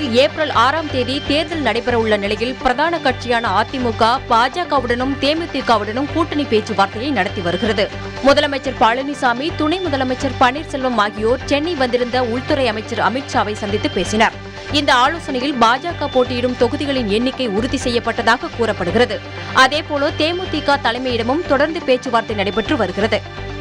தமிழகத்தில் ஏப்ரல் ஆறாம் தேதி தேர்தல் நடைபெறவுள்ள நிலையில் பிரதான கட்சியான அதிமுக பாஜகவுடனும் தேமுதிகவுடனும் கூட்டணி பேச்சுவார்த்தையை நடத்தி வருகிறது முதலமைச்சர் பழனிசாமி துணை முதலமைச்சர் பன்னீர்செல்வம் ஆகியோர் சென்னை வந்திருந்த உள்துறை அமைச்சர் அமித்ஷாவை சந்தித்து பேசினர் இந்த ஆலோசனையில் பாஜக போட்டியிடும் தொகுதிகளின் எண்ணிக்கை உறுதி செய்யப்பட்டதாக கூறப்படுகிறது அதேபோல தேமுதிக தலைமையிடமும் தொடர்ந்து பேச்சுவார்த்தை நடைபெற்று வருகிறது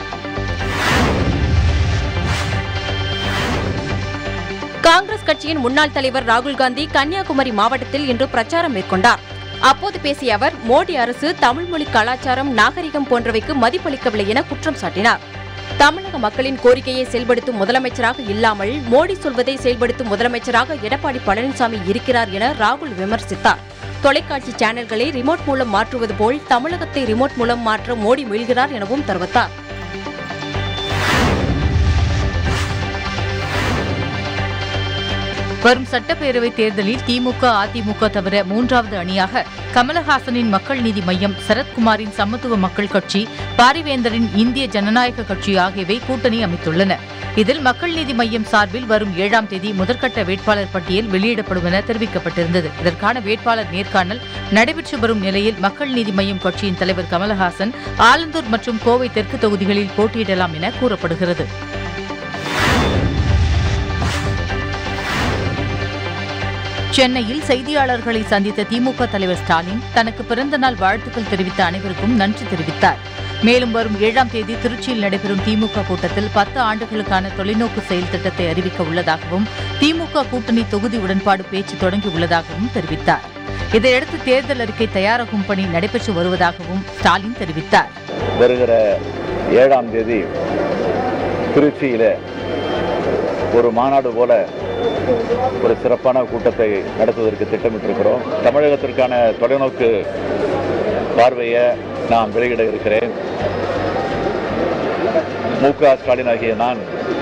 காங்கிரஸ் கட்சியின் முன்னாள் தலைவர் ராகுல் காந்தி கன்னியாகுமரி மாவட்டத்தில் இன்று பிரச்சாரம் மேற்கொண்டார் அப்போது பேசிய அவர் மோடி அரசு தமிழ் மொழி கலாச்சாரம் நாகரிகம் போன்றவைக்கு மதிப்பளிக்கவில்லை என குற்றம் சாட்டினார் தமிழக மக்களின் கோரிக்கையை செயல்படுத்தும் முதலமைச்சராக இல்லாமல் மோடி சொல்வதை செயல்படுத்தும் முதலமைச்சராக எடப்பாடி பழனிசாமி இருக்கிறார் என ராகுல் விமர்சித்தார் தொலைக்காட்சி சேனல்களை ரிமோட் மூலம் மாற்றுவது போல் தமிழகத்தை ரிமோட் மூலம் மாற்ற மோடி முயல்கிறார் எனவும் தெரிவித்தார் வரும் சட்டப்பேரவை தேர்தலில் திமுக அதிமுக தவிர மூன்றாவது அணியாக கமலஹாசனின் மக்கள் நீதி மய்யம் சரத்குமாரின் சமத்துவ மக்கள் கட்சி பாரிவேந்தரின் இந்திய ஜனநாயக கட்சி ஆகியவை கூட்டணி அமைத்துள்ளன இதில் மக்கள் நீதி மய்யம் சார்பில் வரும் ஏழாம் தேதி முதற்கட்ட வேட்பாளர் பட்டியல் வெளியிடப்படும் என தெரிவிக்கப்பட்டிருந்தது இதற்கான வேட்பாளர் நேர்காணல் நடைபெற்று வரும் நிலையில் மக்கள் நீதி மய்யம் கட்சியின் தலைவர் கமலஹாசன் ஆலந்தூர் மற்றும் கோவை தெற்கு தொகுதிகளில் போட்டியிடலாம் என கூறப்படுகிறது சென்னையில் செய்தியாளர்களை சந்தித்த திமுக தலைவர் ஸ்டாலின் தனக்கு பிறந்த நாள் வாழ்த்துக்கள் தெரிவித்த அனைவருக்கும் நன்றி தெரிவித்தார் மேலும் வரும் ஏழாம் தேதி திருச்சியில் நடைபெறும் திமுக கூட்டத்தில் பத்து ஆண்டுகளுக்கான தொலைநோக்கு செயல் திட்டத்தை அறிவிக்க உள்ளதாகவும் திமுக கூட்டணி தொகுதி உடன்பாடு பேச்சு தொடங்கியுள்ளதாகவும் தெரிவித்தார் இதையடுத்து தேர்தல் அறிக்கை தயாராகும் பணி நடைபெற்று வருவதாகவும் ஸ்டாலின் தெரிவித்தார் வருகிற ஏழாம் தேதி திருச்சியில் ஒரு மாநாடு போல ஒரு சிறப்பான கூட்டத்தை நடத்துவதற்கு திட்டமிட்டிருக்கிறோம் தமிழகத்திற்கான தொலைநோக்கு பார்வையை நான் வெளியிட இருக்கிறேன் மு க ஸ்டாலின் ஆகிய நான்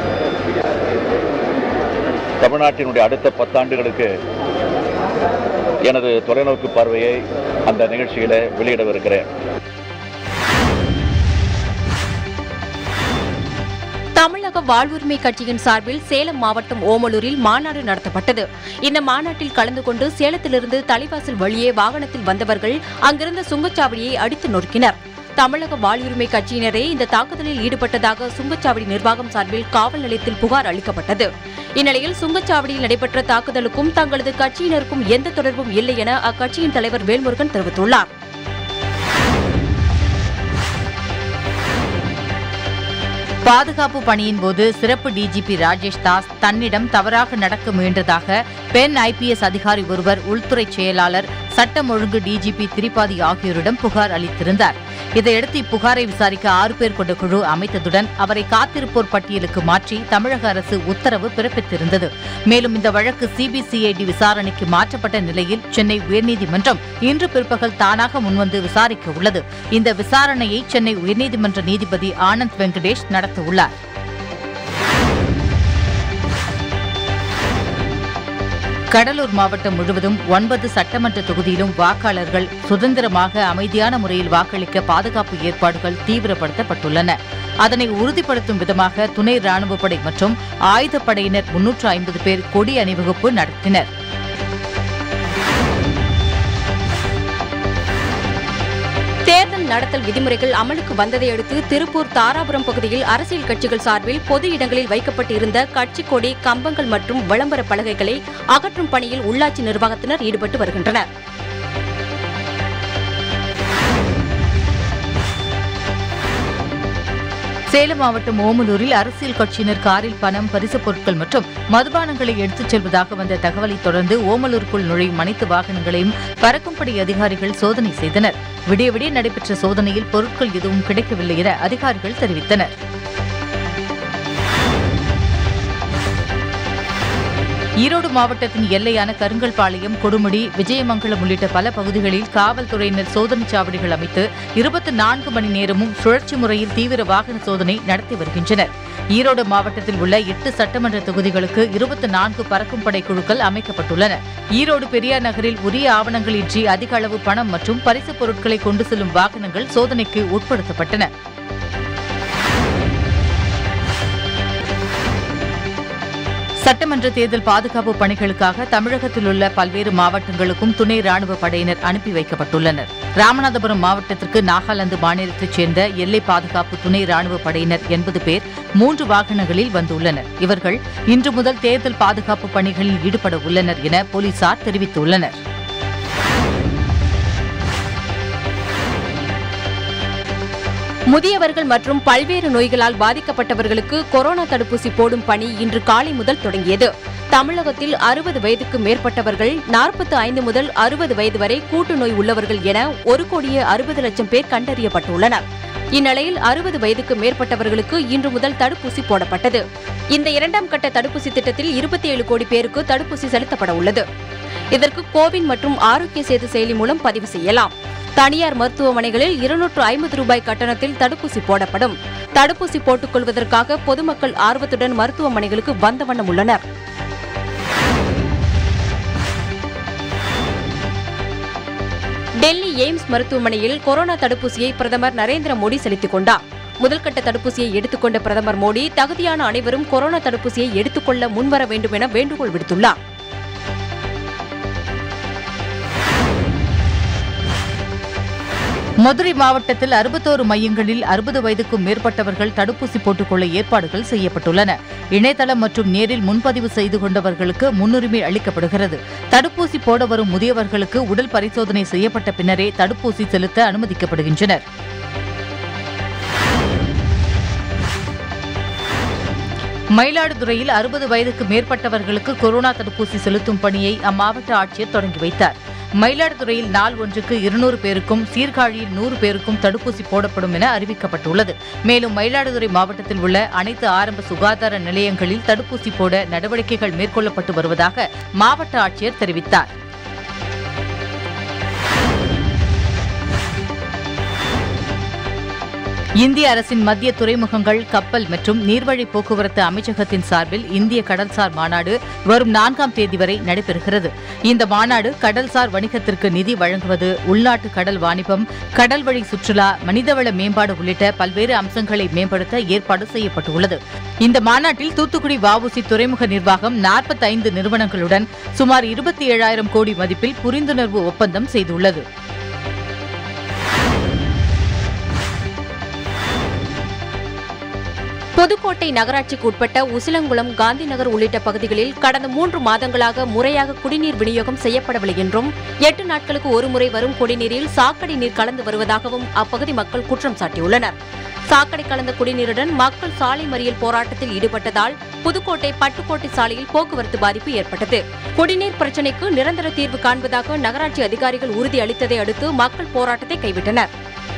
தமிழ்நாட்டினுடைய அடுத்த பத்தாண்டுகளுக்கு எனது தொலைநோக்கு பார்வையை அந்த நிகழ்ச்சியில வெளியிடவிருக்கிறேன் தமிழக வாழ்வுரிமை கட்சியின் சார்பில் சேலம் மாவட்டம் ஓமலூரில் மாநாடு நடத்தப்பட்டது இந்த மாநாட்டில் கலந்து கொண்டு சேலத்திலிருந்து தலைவாசல் வழியே வாகனத்தில் வந்தவர்கள் அங்கிருந்த சுங்கச்சாவடியை அடித்து நொறுக்கினர் தமிழக வாழ்வுரிமை கட்சியினரே இந்த தாக்குதலில் ஈடுபட்டதாக சுங்கச்சாவடி நிர்வாகம் சார்பில் காவல் நிலையத்தில் புகார் அளிக்கப்பட்டது இந்நிலையில் சுங்கச்சாவடியில் நடைபெற்ற தாக்குதலுக்கும் தங்களது கட்சியினருக்கும் எந்த தொடர்பும் இல்லை என அக்கட்சியின் தலைவர் வேல்முருகன் தெரிவித்துள்ளார் பாதுகாப்பு பணியின் போது சிறப்பு டிஜிபி ராஜேஷ் தாஸ் தன்னிடம் தவறாக நடக்க முயன்றதாக பெண் ஐபிஎஸ் அதிகாரி ஒருவர் உள்துறை செயலாளர் சட்டம் ஒழுங்கு டிஜிபி திரிபாதி ஆகியோரிடம் புகார் அளித்திருந்தார் இதையடுத்து இப்புகாரை விசாரிக்க ஆறு பேர் கொண்ட குழு அமைத்ததுடன் அவரை காத்திருப்போர் பட்டியலுக்கு மாற்றி தமிழக அரசு உத்தரவு பிறப்பித்திருந்தது மேலும் இந்த வழக்கு சிபிசிஐடி விசாரணைக்கு மாற்றப்பட்ட நிலையில் சென்னை உயர்நீதிமன்றம் இன்று பிற்பகல் தானாக முன்வந்து விசாரிக்க உள்ளது இந்த விசாரணையை சென்னை உயர்நீதிமன்ற நீதிபதி ஆனந்த் வெங்கடேஷ் நடத்தவுள்ளார் கடலூர் மாவட்டம் முழுவதும் ஒன்பது சட்டமன்ற தொகுதியிலும் வாக்காளர்கள் சுதந்திரமாக அமைதியான முறையில் வாக்களிக்க பாதுகாப்பு ஏற்பாடுகள் தீவிரப்படுத்தப்பட்டுள்ளன அதனை உறுதிப்படுத்தும் விதமாக துணை ராணுவப்படை மற்றும் ஆயுதப்படையினர் முன்னூற்று ஐம்பது பேர் கொடி அணிவகுப்பு நடத்தினர் தேர்தல் நடத்தல் விதிமுறைகள் அமலுக்கு வந்ததை அடுத்து திருப்பூர் தாராபுரம் பகுதியில் அரசியல் கட்சிகள் சார்பில் பொது இடங்களில் வைக்கப்பட்டிருந்த கட்சி கொடி கம்பங்கள் மற்றும் விளம்பர பலகைகளை அகற்றும் பணியில் உள்ளாட்சி நிர்வாகத்தினர் ஈடுபட்டு வருகின்றனர் சேலம் மாவட்டம் ஓமலூரில் அரசியல் கட்சியினர் காரில் பணம் பரிசுப் பொருட்கள் மற்றும் மதுபானங்களை எடுத்துச் செல்வதாக வந்த தகவலை தொடர்ந்து ஓமலூருக்குள் நுழையும் அனைத்து வாகனங்களையும் பறக்கும்படை அதிகாரிகள் சோதனை செய்தனர் விடிய விடிய நடைபெற்ற சோதனையில் பொருட்கள் எதுவும் கிடைக்கவில்லை என அதிகாரிகள் தெரிவித்தனர் ஈரோடு மாவட்டத்தின் எல்லையான கருங்கல்பாளையம் கொடுமுடி விஜயமங்கலம் உள்ளிட்ட பல பகுதிகளில் காவல்துறையினர் சோதனைச் சாவடிகள் அமைத்து இருபத்தி நான்கு மணி நேரமும் சுழற்சி முறையில் தீவிர வாகன சோதனை நடத்தி வருகின்றனர் ஈரோடு மாவட்டத்தில் உள்ள எட்டு சட்டமன்ற தொகுதிகளுக்கு இருபத்தி நான்கு பறக்கும் படை குழுக்கள் அமைக்கப்பட்டுள்ளன ஈரோடு பெரியார் நகரில் உரிய ஆவணங்கள் இன்றி அதிக அளவு பணம் மற்றும் பரிசுப் பொருட்களை கொண்டு செல்லும் வாகனங்கள் சோதனைக்கு உட்படுத்தப்பட்டன சட்டமன்ற தேர்தல் பாதுகாப்பு பணிகளுக்காக தமிழகத்தில் உள்ள பல்வேறு மாவட்டங்களுக்கும் துணை ராணுவ படையினர் அனுப்பி வைக்கப்பட்டுள்ளனர் ராமநாதபுரம் மாவட்டத்திற்கு நாகாலாந்து மாநிலத்தைச் சேர்ந்த எல்லை பாதுகாப்பு துணை ராணுவ படையினர் எண்பது பேர் மூன்று வாகனங்களில் வந்துள்ளனர் இவர்கள் இன்று முதல் தேர்தல் பாதுகாப்பு பணிகளில் ஈடுபட உள்ளனர் என போலீசார் தெரிவித்துள்ளனர் முதியவர்கள் மற்றும் பல்வேறு நோய்களால் பாதிக்கப்பட்டவர்களுக்கு கொரோனா தடுப்பூசி போடும் பணி இன்று காலை முதல் தொடங்கியது தமிழகத்தில் அறுபது வயதுக்கு மேற்பட்டவர்கள் நாற்பத்தி ஐந்து முதல் அறுபது வயது வரை கூட்டு நோய் உள்ளவர்கள் என ஒரு கோடியே அறுபது லட்சம் பேர் கண்டறியப்பட்டுள்ளனர் இந்நிலையில் அறுபது வயதுக்கு மேற்பட்டவர்களுக்கு இன்று முதல் தடுப்பூசி போடப்பட்டது இந்த இரண்டாம் கட்ட தடுப்பூசி திட்டத்தில் இருபத்தி ஏழு கோடி பேருக்கு தடுப்பூசி செலுத்தப்பட உள்ளது இதற்கு கோவின் மற்றும் ஆரோக்கிய சேது செயலி மூலம் பதிவு செய்யலாம் தனியார் மருத்துவமனைகளில் இருநூற்று ஐம்பது ரூபாய் கட்டணத்தில் தடுப்பூசி போடப்படும் தடுப்பூசி போட்டுக் கொள்வதற்காக பொதுமக்கள் ஆர்வத்துடன் மருத்துவமனைகளுக்கு வந்த வண்ணம் உள்ளனர் டெல்லி எய்ம்ஸ் மருத்துவமனையில் கொரோனா தடுப்பூசியை பிரதமர் நரேந்திர மோடி செலுத்திக் கொண்டார் முதல்கட்ட தடுப்பூசியை எடுத்துக்கொண்ட பிரதமர் மோடி தகுதியான அனைவரும் கொரோனா தடுப்பூசியை எடுத்துக்கொள்ள முன்வர வேண்டும் என வேண்டுகோள் விடுத்துள்ளார் மதுரை மாவட்டத்தில் அறுபத்தோரு மையங்களில் அறுபது வயதுக்கும் மேற்பட்டவர்கள் தடுப்பூசி போட்டுக்கொள்ள ஏற்பாடுகள் செய்யப்பட்டுள்ளன இணையதளம் மற்றும் நேரில் முன்பதிவு செய்து கொண்டவர்களுக்கு முன்னுரிமை அளிக்கப்படுகிறது தடுப்பூசி போட வரும் முதியவர்களுக்கு உடல் பரிசோதனை செய்யப்பட்ட பின்னரே தடுப்பூசி செலுத்த அனுமதிக்கப்படுகின்றனர் மயிலாடுதுறையில் அறுபது வயதுக்கு மேற்பட்டவர்களுக்கு கொரோனா தடுப்பூசி செலுத்தும் பணியை அம்மாவட்ட ஆட்சியர் தொடங்கி வைத்தார் மயிலாடுதுறையில் நாள் ஒன்றுக்கு இருநூறு பேருக்கும் சீர்காழியில் நூறு பேருக்கும் தடுப்பூசி போடப்படும் என அறிவிக்கப்பட்டுள்ளது மேலும் மயிலாடுதுறை மாவட்டத்தில் உள்ள அனைத்து ஆரம்ப சுகாதார நிலையங்களில் தடுப்பூசி போட நடவடிக்கைகள் மேற்கொள்ளப்பட்டு வருவதாக மாவட்ட ஆட்சியர் தெரிவித்தார் இந்திய அரசின் மத்திய துறைமுகங்கள் கப்பல் மற்றும் நீர்வழி போக்குவரத்து அமைச்சகத்தின் சார்பில் இந்திய கடல்சார் மாநாடு வரும் நான்காம் தேதி வரை நடைபெறுகிறது இந்த மாநாடு கடல்சார் வணிகத்திற்கு நிதி வழங்குவது உள்நாட்டு கடல் வாணிபம் கடல் வழி சுற்றுலா மனிதவள மேம்பாடு உள்ளிட்ட பல்வேறு அம்சங்களை மேம்படுத்த ஏற்பாடு செய்யப்பட்டுள்ளது இந்த மாநாட்டில் தூத்துக்குடி வஉசி துறைமுக நிர்வாகம் 45 நிறுவனங்களுடன் சுமார் இருபத்தி ஏழாயிரம் கோடி மதிப்பில் புரிந்துணர்வு ஒப்பந்தம் செய்துள்ளது புதுக்கோட்டை நகராட்சிக்கு உட்பட்ட உசிலங்குளம் காந்திநகர் உள்ளிட்ட பகுதிகளில் கடந்த மூன்று மாதங்களாக முறையாக குடிநீர் விநியோகம் செய்யப்படவில்லை என்றும் எட்டு நாட்களுக்கு ஒருமுறை வரும் குடிநீரில் சாக்கடை நீர் கலந்து வருவதாகவும் அப்பகுதி மக்கள் குற்றம் சாட்டியுள்ளனர் சாக்கடை கலந்த குடிநீருடன் மக்கள் சாலை மறியல் போராட்டத்தில் ஈடுபட்டதால் புதுக்கோட்டை பட்டுக்கோட்டை சாலையில் போக்குவரத்து பாதிப்பு ஏற்பட்டது குடிநீர் பிரச்சினைக்கு நிரந்தர தீர்வு காண்பதாக நகராட்சி அதிகாரிகள் உறுதி அளித்ததை அடுத்து மக்கள் போராட்டத்தை கைவிட்டனர்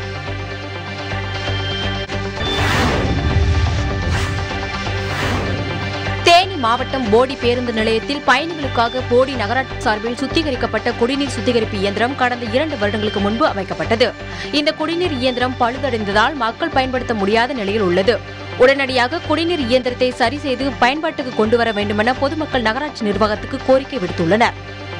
தேனி மாவட்டம் போடி பேருந்து நிலையத்தில் பயணிகளுக்காக போடி நகராட்சி சார்பில் சுத்திகரிக்கப்பட்ட குடிநீர் சுத்திகரிப்பு இயந்திரம் கடந்த இரண்டு வருடங்களுக்கு முன்பு அமைக்கப்பட்டது இந்த குடிநீர் இயந்திரம் பழுதடைந்ததால் மக்கள் பயன்படுத்த முடியாத நிலையில் உள்ளது உடனடியாக குடிநீர் இயந்திரத்தை சரி செய்து பயன்பாட்டுக்கு கொண்டு வர வேண்டுமென பொதுமக்கள் நகராட்சி நிர்வாகத்துக்கு கோரிக்கை விடுத்துள்ளனர்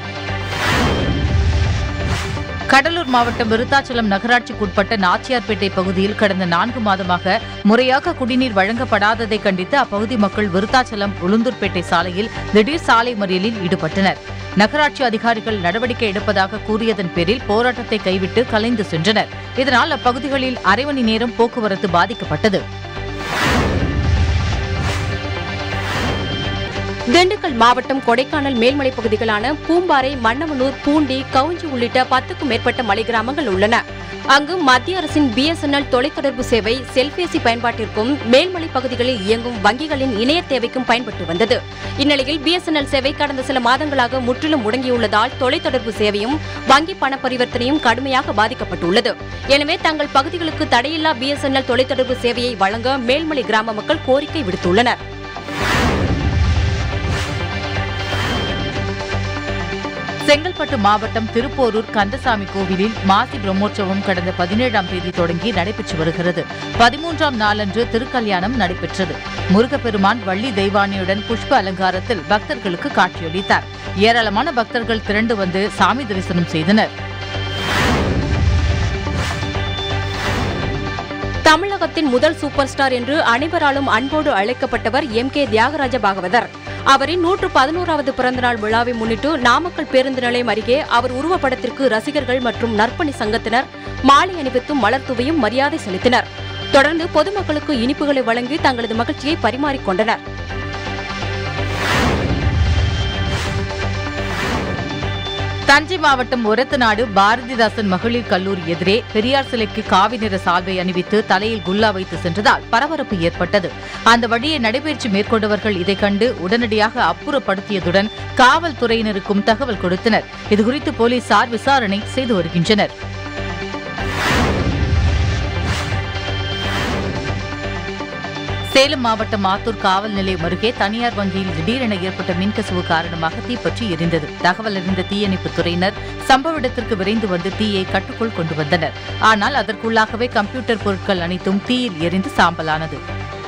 கடலூர் மாவட்டம் விருத்தாச்சலம் நகராட்சிக்குட்பட்ட நாச்சியார்பேட்டை பகுதியில் கடந்த நான்கு மாதமாக முறையாக குடிநீர் வழங்கப்படாததை கண்டித்து அப்பகுதி மக்கள் விருத்தாச்சலம் உளுந்தூர்பேட்டை சாலையில் திடீர் சாலை மறியலில் ஈடுபட்டனர் நகராட்சி அதிகாரிகள் நடவடிக்கை எடுப்பதாக கூறியதன் பேரில் போராட்டத்தை கைவிட்டு கலைந்து சென்றனர் இதனால் அப்பகுதிகளில் அரை மணி நேரம் போக்குவரத்து பாதிக்கப்பட்டது திண்டுக்கல் மாவட்டம் கொடைக்கானல் மேல்மலை பகுதிகளான பூம்பாறை மன்னவனூர் பூண்டி கவுஞ்சி உள்ளிட்ட பத்துக்கும் மேற்பட்ட மலை கிராமங்கள் உள்ளன அங்கு மத்திய அரசின் பிஎஸ்என்எல் தொலைத்தொடர்பு சேவை செல்பேசி பயன்பாட்டிற்கும் மேல்மலை பகுதிகளில் இயங்கும் வங்கிகளின் இணைய தேவைக்கும் பயன்பட்டு வந்தது இந்நிலையில் பிஎஸ்என்எல் சேவை கடந்த சில மாதங்களாக முற்றிலும் முடங்கியுள்ளதால் தொலைத்தொடர்பு சேவையும் வங்கி பண பரிவர்த்தனையும் கடுமையாக பாதிக்கப்பட்டுள்ளது எனவே தங்கள் பகுதிகளுக்கு தடையில்லா பிஎஸ்என்எல் தொலைத்தொடர்பு சேவையை வழங்க மேல்மலை கிராம மக்கள் கோரிக்கை விடுத்துள்ளனர் செங்கல்பட்டு மாவட்டம் திருப்போரூர் கந்தசாமி கோவிலில் மாசி பிரம்மோற்சவம் கடந்த பதினேழாம் தேதி தொடங்கி நடைபெற்று வருகிறது பதிமூன்றாம் நாளன்று திருக்கல்யாணம் நடைபெற்றது முருகப்பெருமான் வள்ளி தெய்வானியுடன் புஷ்ப அலங்காரத்தில் பக்தர்களுக்கு காட்சியளித்தார் ஏராளமான பக்தர்கள் திரண்டு வந்து சாமி தரிசனம் செய்தனர் தமிழகத்தின் முதல் சூப்பர் ஸ்டார் என்று அனைவராலும் அன்போடு அழைக்கப்பட்டவர் எம் கே தியாகராஜ பாகவதர் அவரின் நூற்று பதினோராவது பிறந்தநாள் விழாவை முன்னிட்டு நாமக்கல் பேருந்து நிலையம் அருகே அவர் உருவப்படத்திற்கு ரசிகர்கள் மற்றும் நற்பணி சங்கத்தினர் மாலை அணிவித்தும் மலர் தூவியும் மரியாதை செலுத்தினர் தொடர்ந்து பொதுமக்களுக்கு இனிப்புகளை வழங்கி தங்களது மகிழ்ச்சியை பரிமாறிக்கொண்டனர் தஞ்சை மாவட்டம் ஒரத்தநாடு பாரதிதாசன் மகளிர் கல்லூரி எதிரே பெரியார் சிலைக்கு காவி நிற சால்வை அணிவித்து தலையில் குல்லா வைத்து சென்றதால் பரபரப்பு ஏற்பட்டது அந்த வழியை நடைபயிற்சி மேற்கொண்டவர்கள் இதைக் கண்டு உடனடியாக அப்புறப்படுத்தியதுடன் காவல்துறையினருக்கும் தகவல் கொடுத்தனர் இதுகுறித்து போலீசார் விசாரணை செய்து வருகின்றனர் சேலம் மாவட்டம் ஆத்தூர் காவல் நிலையம் அருகே தனியார் வங்கியில் திடீரென ஏற்பட்ட மின்கசிவு காரணமாக தீப்பற்றி எரிந்தது தகவல் அறிந்த தீயணைப்புத் துறையினர் சம்பவ இடத்திற்கு விரைந்து வந்து தீயை கட்டுக்குள் கொண்டு வந்தனர் ஆனால் அதற்குள்ளாகவே கம்ப்யூட்டர் பொருட்கள் அனைத்தும் தீயில் எரிந்து சாம்பலானது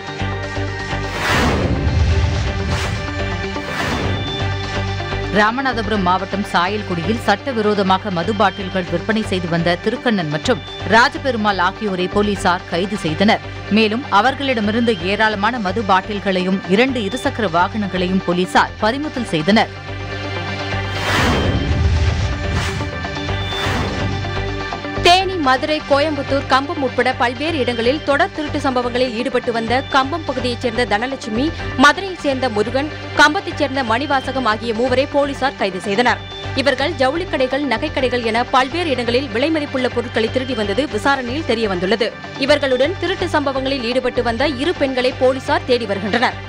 ராமநாதபுரம் மாவட்டம் சாயல்குடியில் சட்டவிரோதமாக மது பாட்டில்கள் விற்பனை செய்து வந்த திருக்கண்ணன் மற்றும் ராஜபெருமாள் ஆகியோரை போலீசார் கைது செய்தனர் மேலும் அவர்களிடமிருந்து ஏராளமான மது பாட்டில்களையும் இரண்டு இருசக்கர வாகனங்களையும் போலீசார் பறிமுதல் செய்தனர் தேனி மதுரை கோயம்புத்தூர் கம்பம் உட்பட பல்வேறு இடங்களில் தொடர் திருட்டு சம்பவங்களில் ஈடுபட்டு வந்த கம்பம் பகுதியைச் சேர்ந்த தனலட்சுமி மதுரையைச் சேர்ந்த முருகன் கம்பத்தைச் சேர்ந்த மணிவாசகம் ஆகிய மூவரை போலீசார் கைது செய்தனர் இவர்கள் ஜவுளிக் கடைகள் நகைக்கடைகள் என பல்வேறு இடங்களில் விலை மதிப்புள்ள பொருட்களை திருடி வந்தது விசாரணையில் தெரியவந்துள்ளது இவர்களுடன் திருட்டு சம்பவங்களில் ஈடுபட்டு வந்த இரு பெண்களை போலீசார் தேடி வருகின்றனர்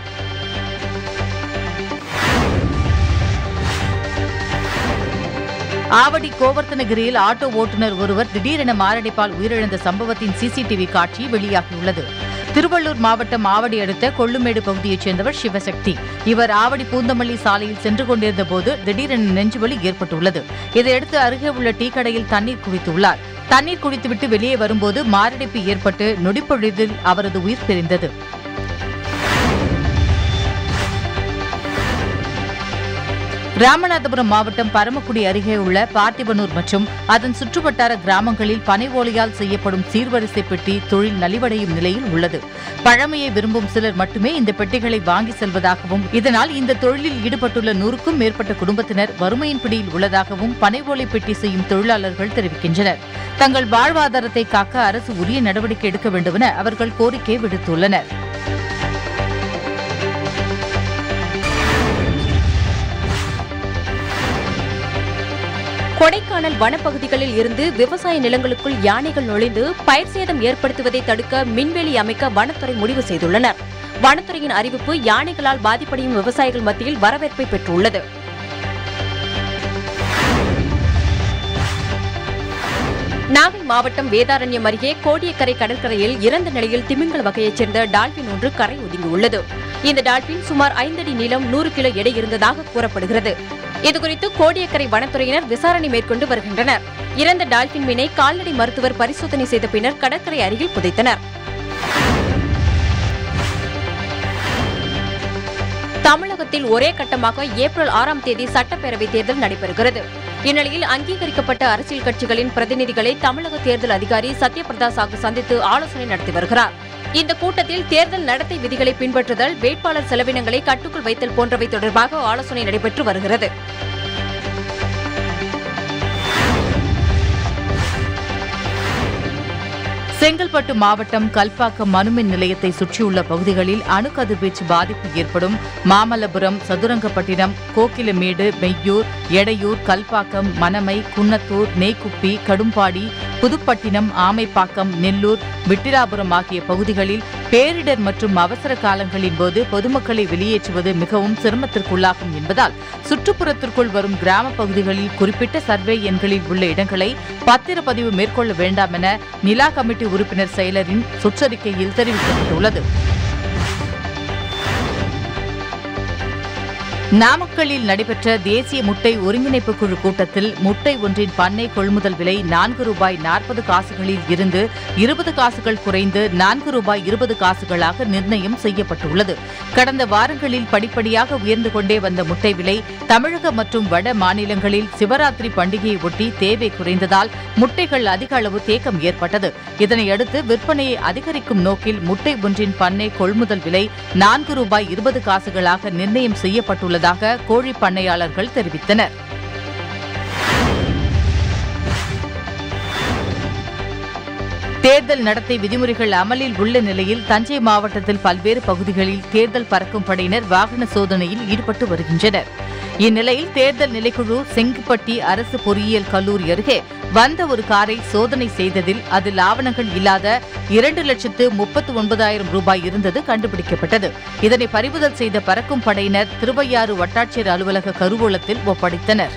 ஆவடி கோவர்த்தனகிரியில் ஆட்டோ ஓட்டுநர் ஒருவர் திடீரென மாரடைப்பால் உயிரிழந்த சம்பவத்தின் சிசிடிவி காட்சி வெளியாகியுள்ளது திருவள்ளூர் மாவட்டம் ஆவடி அடுத்த கொள்ளுமேடு பகுதியைச் சேர்ந்தவர் சிவசக்தி இவர் ஆவடி பூந்தமல்லி சாலையில் சென்று கொண்டிருந்த போது திடீரென நெஞ்சுவலி ஏற்பட்டுள்ளது இதையடுத்து அருகே உள்ள டீ கடையில் தண்ணீர் குடித்துள்ளார் தண்ணீர் குடித்துவிட்டு வெளியே வரும்போது மாரடைப்பு ஏற்பட்டு நொடிப்பொழுதில் அவரது உயிர் பிரிந்தது ராமநாதபுரம் மாவட்டம் பரமக்குடி அருகே உள்ள பார்த்திபனூர் மற்றும் அதன் சுற்றுவட்டார கிராமங்களில் பனை ஓலையால் செய்யப்படும் சீர்வரிசை பெட்டி தொழில் நலிவடையும் நிலையில் உள்ளது பழமையை விரும்பும் சிலர் மட்டுமே இந்த பெட்டிகளை வாங்கி செல்வதாகவும் இதனால் இந்த தொழிலில் ஈடுபட்டுள்ள நூறுக்கும் மேற்பட்ட குடும்பத்தினர் வறுமையின் பிடியில் உள்ளதாகவும் பனை ஓலை பெட்டி செய்யும் தொழிலாளர்கள் தெரிவிக்கின்றனர் தங்கள் வாழ்வாதாரத்தை காக்க அரசு உரிய நடவடிக்கை எடுக்க வேண்டுமென அவர்கள் கோரிக்கை விடுத்துள்ளனர் கொடைக்கானல் வனப்பகுதிகளில் இருந்து விவசாய நிலங்களுக்குள் யானைகள் நுழைந்து பயிர் சேதம் ஏற்படுத்துவதை தடுக்க மின்வேலி அமைக்க வனத்துறை முடிவு செய்துள்ளனர் வனத்துறையின் அறிவிப்பு யானைகளால் பாதிப்படையும் விவசாயிகள் மத்தியில் வரவேற்பை பெற்றுள்ளது நாகை மாவட்டம் வேதாரண்யம் அருகே கோடியக்கரை கடற்கரையில் இறந்த நிலையில் திமிங்கல வகையைச் சேர்ந்த டால்பின் ஒன்று கரை ஒதுங்கியுள்ளது இந்த டால்பின் சுமார் ஐந்தடி நீளம் நூறு கிலோ எடை இருந்ததாக கூறப்படுகிறது இதுகுறித்து கோடியக்கரை வனத்துறையினர் விசாரணை மேற்கொண்டு வருகின்றனர் இறந்த டால்பின் மீனை கால்நடை மருத்துவர் பரிசோதனை செய்த பின்னர் கடற்கரை அருகில் புதைத்தனர் தமிழகத்தில் ஒரே கட்டமாக ஏப்ரல் ஆறாம் தேதி சட்டப்பேரவைத் தேர்தல் நடைபெறுகிறது இந்நிலையில் அங்கீகரிக்கப்பட்ட அரசியல் கட்சிகளின் பிரதிநிதிகளை தமிழக தேர்தல் அதிகாரி சத்யபிரதா சாகு சந்தித்து ஆலோசனை நடத்தி வருகிறார் இந்த கூட்டத்தில் தேர்தல் நடத்தை விதிகளை பின்பற்றுதல் வேட்பாளர் செலவினங்களை கட்டுக்குள் வைத்தல் போன்றவை தொடர்பாக ஆலோசனை நடைபெற்று வருகிறது செங்கல்பட்டு மாவட்டம் கல்பாக்கம் அணுமின் நிலையத்தை சுற்றியுள்ள பகுதிகளில் அணுக்கதிர்வீச்சு பாதிப்பு ஏற்படும் மாமல்லபுரம் சதுரங்கப்பட்டினம் கோக்கிலமேடு மெய்யூர் எடையூர் கல்பாக்கம் மணமை குன்னத்தூர் நெய்க்குப்பி கடும்பாடி புதுப்பட்டினம் ஆமைப்பாக்கம் நெல்லூர் விட்டிராபுரம் ஆகிய பகுதிகளில் பேரிடர் மற்றும் அவசர காலங்களின் போது பொதுமக்களை வெளியேற்றுவது மிகவும் சிரமத்திற்குள்ளாகும் என்பதால் சுற்றுப்புறத்திற்குள் வரும் கிராம பகுதிகளில் குறிப்பிட்ட சர்வே எண்களில் உள்ள இடங்களை பத்திரப்பதிவு மேற்கொள்ள வேண்டாம் என நிலா கமிட்டி உறுப்பினர் செயலரின் சுற்றறிக்கையில் தெரிவிக்கப்பட்டுள்ளது நாமக்கல்லில் நடைபெற்ற தேசிய முட்டை ஒருங்கிணைப்பு குழு கூட்டத்தில் முட்டை ஒன்றின் பண்ணை கொள்முதல் விலை நான்கு ரூபாய் நாற்பது காசுகளில் இருந்து இருபது காசுகள் குறைந்து நான்கு ரூபாய் இருபது காசுகளாக நிர்ணயம் செய்யப்பட்டுள்ளது கடந்த வாரங்களில் படிப்படியாக உயர்ந்து கொண்டே வந்த முட்டை விலை தமிழக மற்றும் வட மாநிலங்களில் சிவராத்திரி பண்டிகையை ஒட்டி தேவை குறைந்ததால் முட்டைகள் அதிக அளவு தேக்கம் ஏற்பட்டது இதனையடுத்து விற்பனையை அதிகரிக்கும் நோக்கில் முட்டை ஒன்றின் பண்ணை கொள்முதல் விலை நான்கு ரூபாய் இருபது காசுகளாக நிர்ணயம் செய்யப்பட்டுள்ளதாக கோழி பண்ணையாளர்கள் தெரிவித்தனர் தேர்தல் நடத்தை விதிமுறைகள் அமலில் உள்ள நிலையில் தஞ்சை மாவட்டத்தில் பல்வேறு பகுதிகளில் தேர்தல் பறக்கும் படையினர் வாகன சோதனையில் ஈடுபட்டு வருகின்றனர் இந்நிலையில் தேர்தல் நிலைக்குழு செங்குப்பட்டி அரசு பொறியியல் கல்லூரி அருகே வந்த ஒரு காரை சோதனை செய்ததில் அதில் ஆவணங்கள் இல்லாத இரண்டு லட்சத்து முப்பத்து ஒன்பதாயிரம் ரூபாய் இருந்தது கண்டுபிடிக்கப்பட்டது இதனை பறிமுதல் செய்த பறக்கும் படையினர் திருவையாறு வட்டாட்சியர் அலுவலக கருவூலத்தில் ஒப்படைத்தனர்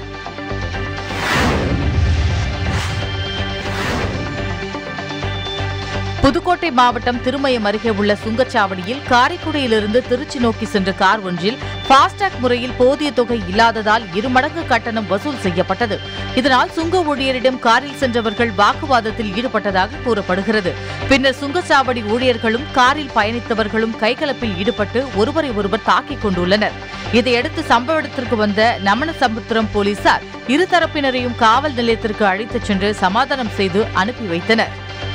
புதுக்கோட்டை மாவட்டம் திருமயம் அருகே உள்ள சுங்கச்சாவடியில் காரைக்குடியிலிருந்து திருச்சி நோக்கி சென்ற கார் ஒன்றில் ஃபாஸ்டாக் முறையில் போதிய தொகை இல்லாததால் இருமடங்கு கட்டணம் வசூல் செய்யப்பட்டது இதனால் சுங்க ஊழியரிடம் காரில் சென்றவர்கள் வாக்குவாதத்தில் ஈடுபட்டதாக கூறப்படுகிறது பின்னர் சுங்கச்சாவடி ஊழியர்களும் காரில் பயணித்தவர்களும் கைகலப்பில் ஈடுபட்டு ஒருவரை ஒருவர் தாக்கிக் கொண்டுள்ளனர் இதையடுத்து சம்பவ இடத்திற்கு வந்த நமனசமுத்திரம் போலீசார் இருதரப்பினரையும் காவல் நிலையத்திற்கு அழைத்துச் சென்று சமாதானம் செய்து அனுப்பி வைத்தனர்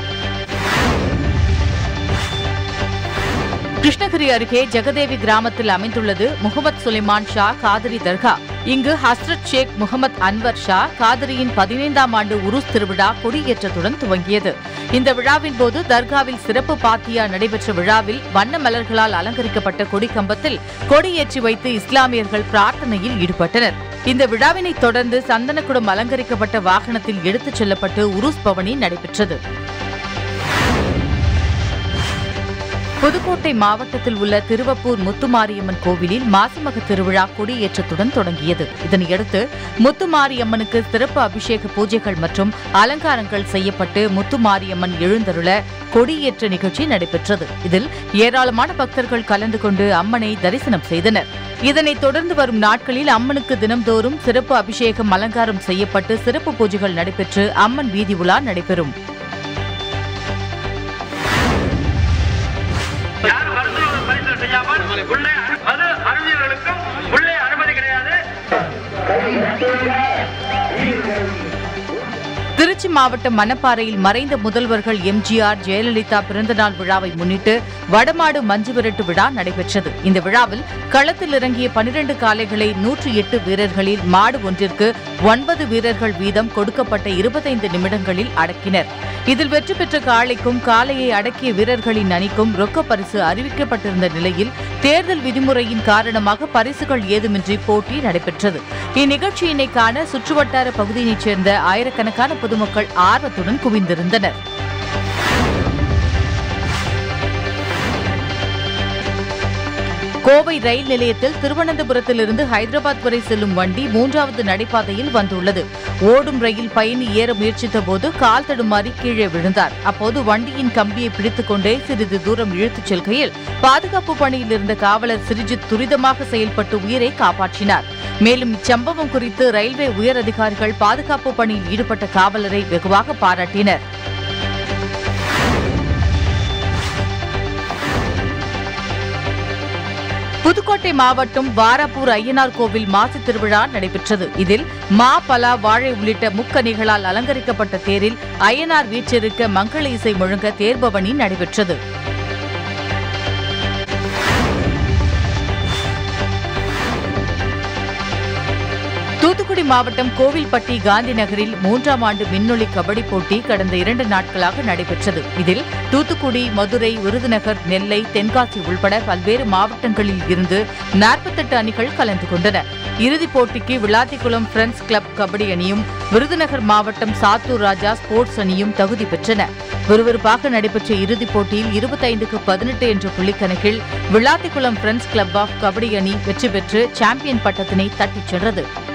கிருஷ்ணகிரி அருகே ஜெகதேவி கிராமத்தில் அமைந்துள்ளது முகமது சுலைமான் ஷா காதிரி தர்கா இங்கு ஹஸ்ரத் ஷேக் முகமது அன்வர் ஷா காதிரியின் பதினைந்தாம் ஆண்டு உருஸ் திருவிழா கொடியேற்றத்துடன் துவங்கியது இந்த விழாவின் போது தர்காவில் சிறப்பு பாத்தியா நடைபெற்ற விழாவில் வண்ண மலர்களால் அலங்கரிக்கப்பட்ட கொடிக்கம்பத்தில் கொடியேற்றி வைத்து இஸ்லாமியர்கள் பிரார்த்தனையில் ஈடுபட்டனர் இந்த விழாவினை தொடர்ந்து சந்தனக்குடம் அலங்கரிக்கப்பட்ட வாகனத்தில் எடுத்துச் செல்லப்பட்டு உருஸ் பவனி நடைபெற்றது புதுக்கோட்டை மாவட்டத்தில் உள்ள திருவப்பூர் முத்துமாரியம்மன் கோவிலில் மாசிமக திருவிழா கொடியேற்றத்துடன் தொடங்கியது இதனையடுத்து முத்துமாரியம்மனுக்கு சிறப்பு அபிஷேக பூஜைகள் மற்றும் அலங்காரங்கள் செய்யப்பட்டு முத்துமாரியம்மன் எழுந்தருள கொடியேற்ற நிகழ்ச்சி நடைபெற்றது இதில் ஏராளமான பக்தர்கள் கலந்து கொண்டு அம்மனை தரிசனம் செய்தனர் இதனைத் தொடர்ந்து வரும் நாட்களில் அம்மனுக்கு தினம்தோறும் சிறப்பு அபிஷேகம் அலங்காரம் செய்யப்பட்டு சிறப்பு பூஜைகள் நடைபெற்று அம்மன் வீதி உலா நடைபெறும் யார் மருத்துவ பரிசோதனை செய்யாமல் உள்ளே அது அறிஞர்களுக்கும் உள்ளே அனுமதி கிடையாது திருச்சி மாவட்டம் மணப்பாறையில் மறைந்த முதல்வர்கள் எம்ஜிஆர் ஜெயலலிதா பிறந்தநாள் விழாவை முன்னிட்டு வடமாடு மஞ்சு விரட்டு விழா நடைபெற்றது இந்த விழாவில் களத்தில் இறங்கிய பனிரண்டு காளைகளை நூற்றி எட்டு வீரர்களில் மாடு ஒன்றிற்கு ஒன்பது வீரர்கள் வீதம் கொடுக்கப்பட்ட இருபத்தைந்து நிமிடங்களில் அடக்கினர் இதில் வெற்றி பெற்ற காளைக்கும் காளையை அடக்கிய வீரர்களின் அணிக்கும் ரொக்க பரிசு அறிவிக்கப்பட்டிருந்த நிலையில் தேர்தல் விதிமுறையின் காரணமாக பரிசுகள் ஏதுமின்றி போட்டி நடைபெற்றது இந்நிகழ்ச்சியினை காண சுற்றுவட்டார பகுதியினைச் சேர்ந்த ஆயிரக்கணக்கான பொதுமக்கள் ஆர்வத்துடன் குவிந்திருந்தனர் கோவை ரயில் நிலையத்தில் திருவனந்தபுரத்திலிருந்து ஹைதராபாத் வரை செல்லும் வண்டி மூன்றாவது நடைபாதையில் வந்துள்ளது ஓடும் ரயில் பயணி ஏற முயற்சித்த போது கால் தடுமாறி கீழே விழுந்தார் அப்போது வண்டியின் கம்பியை பிடித்துக் கொண்டே சிறிது தூரம் இழுத்துச் செல்கையில் பாதுகாப்பு பணியில் இருந்த காவலர் சிரிஜித் துரிதமாக செயல்பட்டு உயிரை காப்பாற்றினார் மேலும் இச்சம்பவம் குறித்து ரயில்வே உயர் அதிகாரிகள் பாதுகாப்பு பணியில் ஈடுபட்ட காவலரை வெகுவாக பாராட்டினர் புதுக்கோட்டை மாவட்டம் வாராப்பூர் ஐயனார் கோவில் மாசி திருவிழா நடைபெற்றது இதில் மா பலா வாழை உள்ளிட்ட முக்கணிகளால் அலங்கரிக்கப்பட்ட தேரில் ஐயனார் வீற்றிருக்க மங்கள இசை முழங்க தேர்பவனி நடைபெற்றது தூத்துக்குடி மாவட்டம் கோவில்பட்டி காந்தி நகரில் மூன்றாம் ஆண்டு விண்ணொலி கபடி போட்டி கடந்த இரண்டு நாட்களாக நடைபெற்றது இதில் தூத்துக்குடி மதுரை விருதுநகர் நெல்லை தென்காசி உள்பட பல்வேறு மாவட்டங்களில் இருந்து நாற்பத்தெட்டு அணிகள் கலந்து கொண்டன இறுதிப் போட்டிக்கு விளாத்திக்குளம் ஃப்ரெண்ட்ஸ் கிளப் கபடி அணியும் விருதுநகர் மாவட்டம் சாத்தூர் ராஜா ஸ்போர்ட்ஸ் அணியும் தகுதி பெற்றன விறுவிறுப்பாக நடைபெற்ற இறுதிப் போட்டியில் இருபத்தைந்துக்கு பதினெட்டு என்ற புள்ளிக்கணக்கில் Vilathikulam friends club of kabaddi அணி வெற்றி பெற்று சாம்பியன் பட்டத்தினை தட்டிச் சென்றது